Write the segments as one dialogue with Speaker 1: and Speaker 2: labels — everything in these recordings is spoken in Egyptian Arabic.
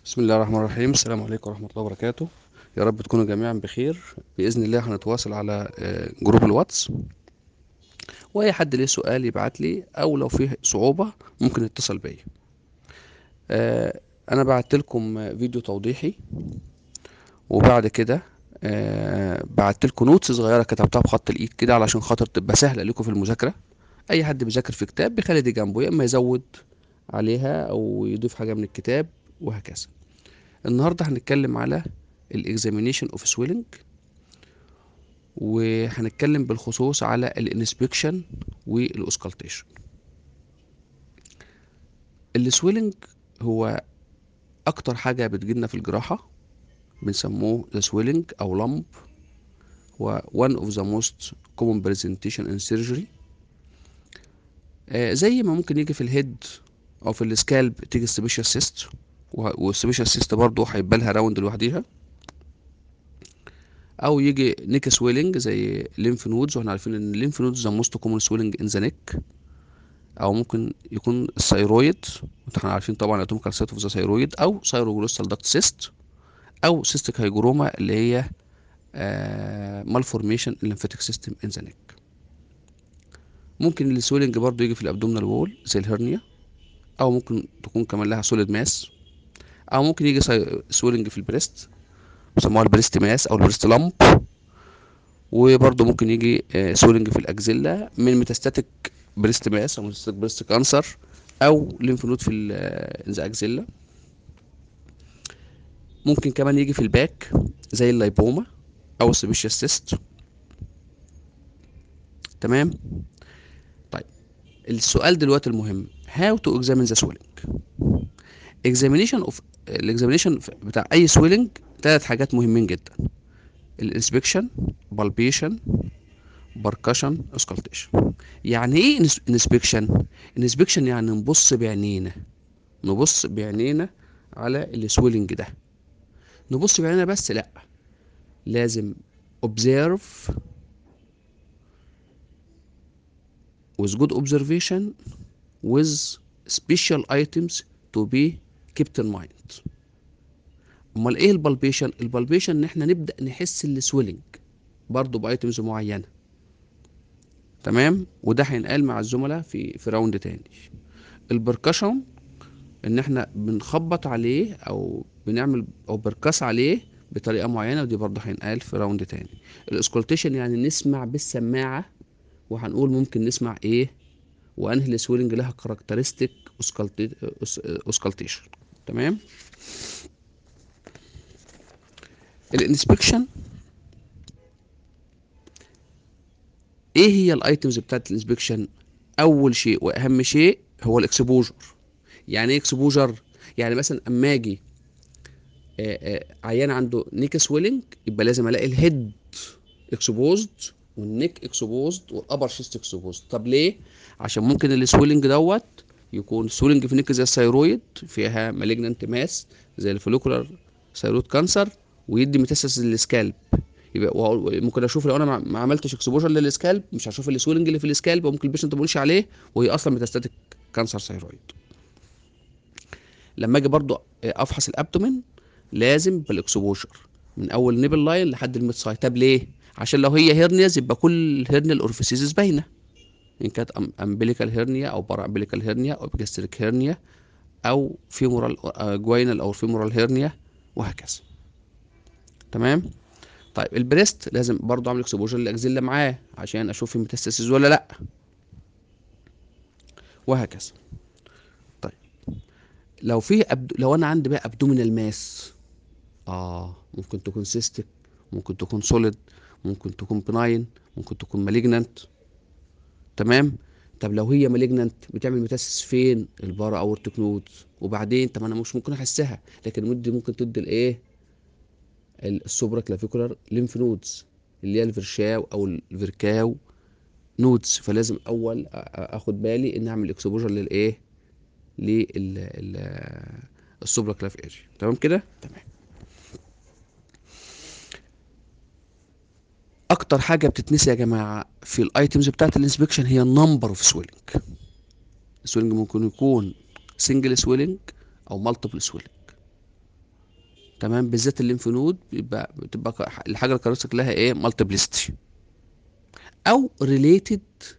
Speaker 1: بسم الله الرحمن الرحيم السلام عليكم ورحمة الله وبركاته يا رب تكونوا جميعا بخير بإذن الله هنتواصل على آه، جروب الواتس وأي حد ليه سؤال يبعت لي أو لو فيه صعوبة ممكن يتصل بيا آه، أنا بعت لكم فيديو توضيحي وبعد كده آه، بعت لكم نوتس صغيرة كتبتها بخط الإيد كده علشان خاطر تبقى سهلة لكم في المذاكرة أي حد بيذاكر في كتاب بيخلي دي جنبه يا إما يزود عليها أو يضيف حاجة من الكتاب وهكذا النهارده هنتكلم على الاكزامينيشن اوف سويلنج وهنتكلم بالخصوص على الانسبكشن والاوسكالتيشن السويلنج هو اكتر حاجه بتجيلنا في الجراحه بنسموه ذا سويلنج او لمب هو one of the most common presentation in surgery آه زي ما ممكن يجي في الهيد او في السكالب تيجي سبيشال سيست والسبيشال سيست برضه هيبقى لها راوند لوحديها او يجي نيك سويلنج زي ليمف نودز واحنا عارفين ان الليمف نودز ذا موست كومن سويلنج ان ذا نيك او ممكن يكون الثيرويد احنا عارفين طبعا الاتوميكال سيت اوف ذا ثيرويد او ثيروجلوستال داكت سيست او سيستيك هايجروما اللي هي مالفورميشن الليمفاتيك سيستم ان ذا نيك ممكن السويلنج برضه يجي في الابدومينال وول زي الهرنيا او ممكن تكون كمان لها سوليد ماس او ممكن يجي سويلنج في البريست بيسموها البريست ماس او البريست لامب وبرضه ممكن يجي سويلنج في الاكزيلا من ميتاستاتيك بريست ماس او ميتاستاتيك بريست كانسر او ليمف نود في ذا اكزيلا ممكن كمان يجي في الباك زي اللايبوما او السبيشال سيست تمام طيب السؤال دلوقتي المهم how to examine the swelling examination of الاكزامينيشن بتاع اي سويلنج ثلاث حاجات مهمين جدا الانسبكشن بالبيشن بركشن اسكالتيشن يعني ايه انسبكشن انسبكشن يعني نبص بعينينا نبص بعينينا على السويلنج ده نبص بعينينا بس لا لازم observe with good observation with special items to be kept in mind امال ايه البالبيشن البالبيشن ان احنا نبدا نحس السويلنج برضه بايتمز معينه تمام وده هينقال مع الزملاء في في راوند تاني البركشن ان احنا بنخبط عليه او بنعمل او بركاس عليه بطريقه معينه ودي برضه هينقال في راوند تاني الاسكولتيشن يعني نسمع بالسماعه وهنقول ممكن نسمع ايه وانهي السويلنج لها كاركترستيك اوسكالتيشن تمام الانسبكشن ايه هي الايتمز بتاعت الانسبكشن اول شيء واهم شيء هو الاكسبوجر يعني ايه اكسبوجر يعني مثلا اما اجي عيان عنده نيك سويلنج يبقى لازم الاقي الهيد اكسبوزد والنيك اكسبوزد والابر شيست اكسبوزد طب ليه عشان ممكن السويلنج دوت يكون سويلنج في نيك زي الثيرويد فيها مالجنانت ماس زي الفوليكولار ثيرويد كانسر ويدي ميتاسيس للسكالب يبقى ممكن اشوف لو انا ما عملتش اكسبوجر للسكالب مش هشوف السويلنج اللي في السكالب وممكن البيشنت ما يقولش عليه وهي اصلا ميتاستاتيك كانسر ثيرويد لما اجي برضو افحص الابدومين لازم بالاكسبوجر من اول نيبل لاين لحد الميد ساي طب ليه عشان لو هي هيرنياز يبقى كل هيرنيا الاورفيسيز باينه ان كانت امبليكال هيرنيا او بارا امبليكال هيرنيا او بيجاستريك هيرنيا او فيمورال جوينال او فيمورال هيرنيا وهكذا تمام طيب البريست لازم برضو اعمل اكسبوجر للاكزيلا معاه عشان اشوف الميتاستاسيس ولا لا وهكذا طيب لو في أبد... لو انا عندي بقى ابدومينال ماس اه ممكن تكون سيستيك ممكن تكون سوليد ممكن تكون بناين ممكن تكون مالجنانت تمام طب لو هي مالجنانت بتعمل ميتاسيس فين البارا او التكنود وبعدين طب انا مش ممكن احسها لكن مدي ممكن تدي الايه السوبرا كلافيكولار ليمف نودز اللي هي الفرشاو او الفيركاو نودز فلازم اول اخد بالي ان اعمل اكسبوجر للايه للسوبرا كلاف اريا تمام كده تمام اكتر حاجه بتتنسي يا جماعه في الايتمز بتاعت الانسبكشن هي النمبر اوف سويلنج السويلنج ممكن يكون سنجل سويلنج او مالتيبل سويلنج تمام بالذات الليمف نود بيبقى بتبقى ك- الحاجه الكاركترستيك لها ايه مالتيبلستي او ريليتد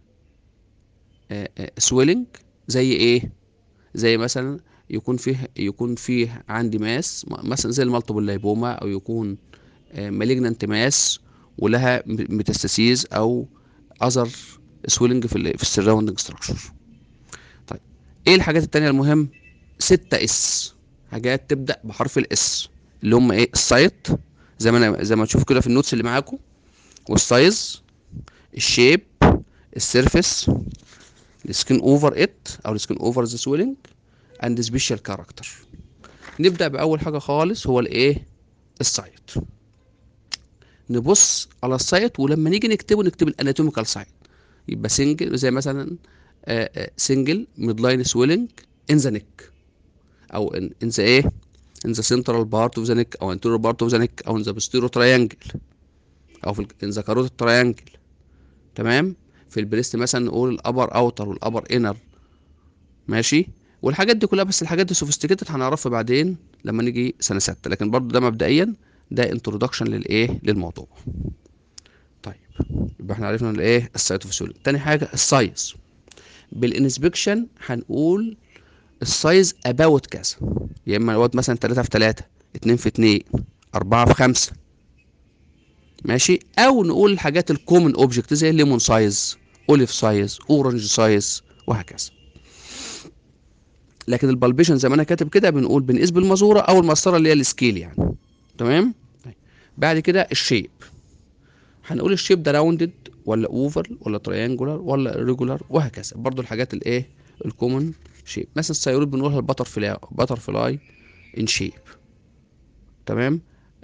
Speaker 1: سويلنج زي ايه زي مثلا يكون فيه يكون فيه عندي ماس م- مثلا زي المالتيبل لايبوما او يكون مالجنانت ماس ولها ميتاستاسيز او اذر سويلنج في ال في السراوندنج ستراكشر طيب ايه الحاجات التانية المهم ستة اس حاجات تبدأ بحرف الاس اللي هم ايه السايت زي ما انا زي ما تشوفوا كده في النوتس اللي معاكم والسايز الشيب السيرفيس السكين اوفر ات او السكين اوفر ذا سويلنج اند سبيشال كاركتر نبدأ بأول حاجة خالص هو الايه السايت نبص على السايت ولما نيجي نكتبه نكتب الاناتوميكال سايت يبقى سنجل زي مثلا سنجل ميد لاين سويلنج ان ذا نيك او ان ذا ايه ان ذا سنترال بارت اوف ذا نيك او انتيريور بارت اوف ذا نيك او ان ذا بوستيريور تراينجل او في ان ذا كاروت تراينجل تمام في البريست مثلا نقول الابر اوتر والابر انر ماشي والحاجات دي كلها بس الحاجات دي سوفيستيكيتد هنعرفها بعدين لما نيجي سنه سته لكن برضو ده مبدئيا ده انترودكشن للايه للموضوع طيب يبقى احنا عرفنا الايه السيتوفيسيولوجي تاني حاجه السايز بالانسبكشن هنقول السايز اباوت كذا يا اما الواد مثلا 3 في 3 2 في 2 4 في 5 ماشي او نقول الحاجات الكومن اوبجكت زي الليمون سايز اوليف سايز اورنج سايز وهكذا لكن البالبيشن زي ما انا كاتب كده بنقول بنقيس بالمزوره او المسطره اللي هي السكيل يعني تمام طيب. بعد كده الشيب هنقول الشيب ده راوندد ولا اوفر ولا تريانجولار ولا ريجولار وهكذا برضو الحاجات الايه الكومن شيب مثلا السيرويد بنقولها البتر فلاي بتر فلاي ان شيب تمام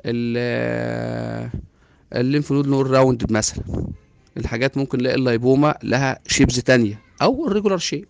Speaker 1: ال الليمف نود نقول راوندد مثلا الحاجات ممكن نلاقي اللايبوما لها شيبز تانية او الريجولار شيب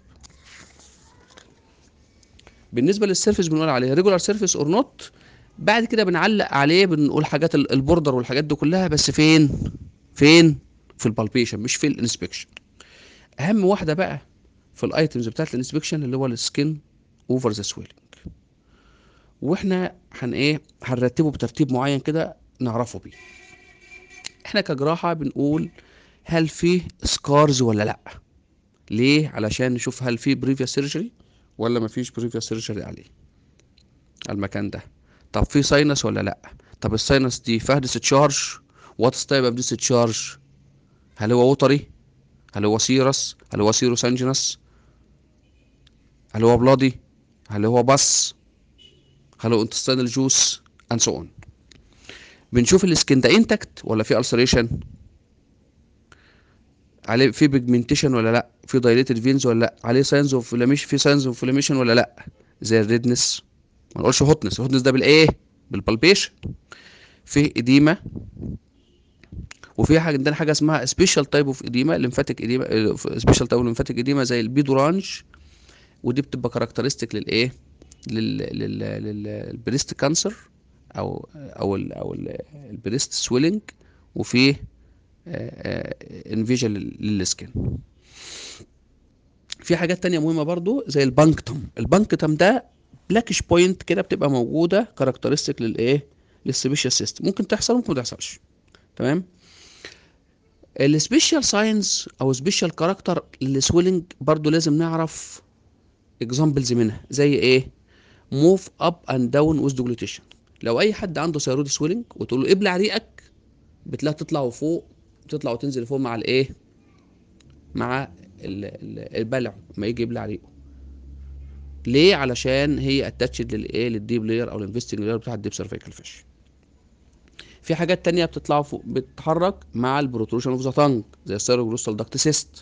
Speaker 1: بالنسبه للسيرفيس بنقول عليه ريجولار سيرفيس اور نوت بعد كده بنعلق عليه بنقول حاجات ال- البوردر والحاجات دي كلها بس فين فين في البالبيشن مش في الانسبكشن اهم واحده بقى في الايتمز بتاعت الانسبكشن اللي هو السكين اوفر ذا سويلنج واحنا هن ايه هنرتبه بترتيب معين كده نعرفه بيه احنا كجراحه بنقول هل فيه سكارز ولا لا ليه علشان نشوف هل فيه بريفيا سيرجري ولا مفيش بريفيا سيرجري عليه على المكان ده طب في ساينس ولا لا طب الساينس دي فيها ديسشارج واتس تايب اوف ديسشارج هل هو وتري هل هو سيرس هل هو سيروسانجينس هل هو بلادي هل هو بس هل هو انتستينال جوس اند سو اون بنشوف السكين ده انتكت ولا في السريشن عليه في بيجمنتيشن ولا لا في دايليتد فينز ولا لا عليه ساينز اوف فلاميشن في ساينز اوف فلاميشن ولا لا زي الريدنس ما نقولش هوتنس الهوتنس ده بالايه بالبالبيشن في اديمه وفي حاجه عندنا حاجه اسمها سبيشال تايب اوف اديما ليمفاتيك اديما سبيشال تايب ليمفاتيك اديما زي البيدورانج ودي بتبقى كاركترستيك للايه لل لل للبريست كانسر او او ال او ال البريست سويلنج وفي انفيجن للسكن في حاجات تانية مهمة برضو زي البانكتم البانكتم ده بلاكش بوينت كده بتبقى موجودة كاركترستيك للايه للسبيشال سيستم ممكن تحصل ممكن ما تحصلش تمام السبيشال ساينز او سبيشال كاركتر للسويلنج برضو لازم نعرف اكزامبلز منها زي ايه موف اب اند داون ويز دوجليتيشن لو اي حد عنده ثيرويد سويلنج وتقول له ابلع ريقك بتلاقيها تطلع وفوق تطلع وتنزل فوق مع الايه مع ال- ال- البلع ما يجي يبلع ريقه ليه علشان هي اتاتشد للايه للديب لاير او الانفستنج لاير بتاع الديب سيرفيكال فيش في حاجات تانية بتطلع فوق بتتحرك مع البروتروشن اوف ذا تانج زي السيروجلوسال داكت سيست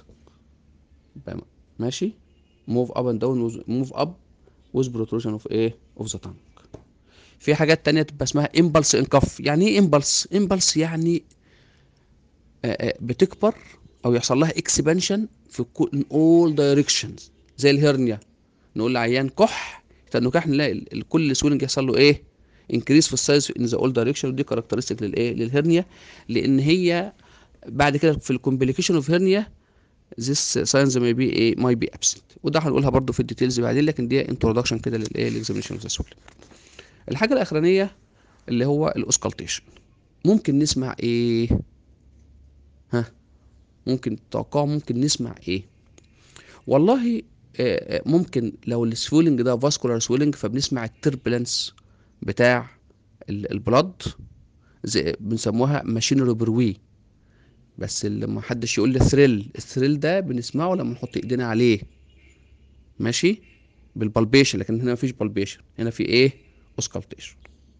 Speaker 1: ماشي موف اب اند داون موف اب وذ بروتروشن اوف ايه اوف ذا تانج في حاجات تانية تبقى اسمها امبلس انكف يعني ايه امبلس امبلس يعني آه، آه، بتكبر او يحصل لها اكسبانشن في اول دايركشنز زي الهرنيا نقول لعيان كح تنكح نلاقي ال- ال- كل سويلنج يحصل له ايه انكريس في السايز ان ذا اول دايركشن ودي كاركترستيك للايه للهرنيا لان هي بعد كده في الكومبليكيشن اوف هرنيا this signs may be ايه might be absent وده هنقولها برضو في الديتيلز بعدين لكن دي انتروداكشن كده للايه الاكزامينشن اوف ذا سويلنج الحاجه الاخرانيه اللي هو الاوسكالتيشن ممكن نسمع ايه ها ممكن تتوقعوا ممكن نسمع ايه والله آه، آه، ممكن لو السويلنج ده فاسكولار سويلنج فبنسمع التربلنس بتاع ال- البلد زي بنسموها ماشينري بروي بس اللي ما حدش يقول لي ثريل الثريل ده بنسمعه لما نحط ايدينا عليه ماشي بالبلبيشن لكن هنا مفيش بالبيشن هنا في ايه اوسكالتيشن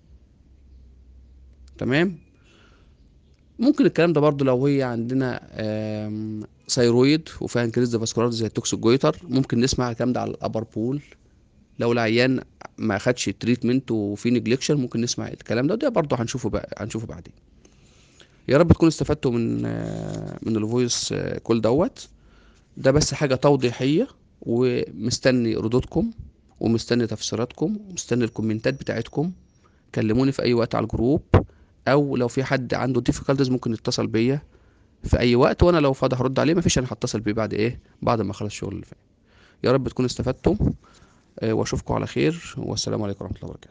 Speaker 1: تمام ممكن الكلام ده برضو لو هي عندنا آم، ثيرويد وفيها انكريز فاسكولار زي التوكسيك جويتر ممكن نسمع الكلام ده على الابر بول لو العيان ما اخدش تريتمنت وفي نجلكشن ممكن نسمع الكلام ده وده برضو هنشوفه بقى هنشوفه بعدين يا رب تكونوا استفدتوا من آه، من الفويس آه، كول دوت ده بس حاجة توضيحية ومستني ردودكم ومستني تفسيراتكم ومستني الكومنتات بتاعتكم كلموني في اي وقت على الجروب او لو في حد عنده difficulties ممكن يتصل بيا في اي وقت وانا لو فاضي هرد عليه مفيش انا هتصل بيه بعد ايه بعد ما اخلص الشغل اللي فات يا رب تكونوا استفدتم آه، واشوفكم على خير والسلام عليكم ورحمة الله وبركاته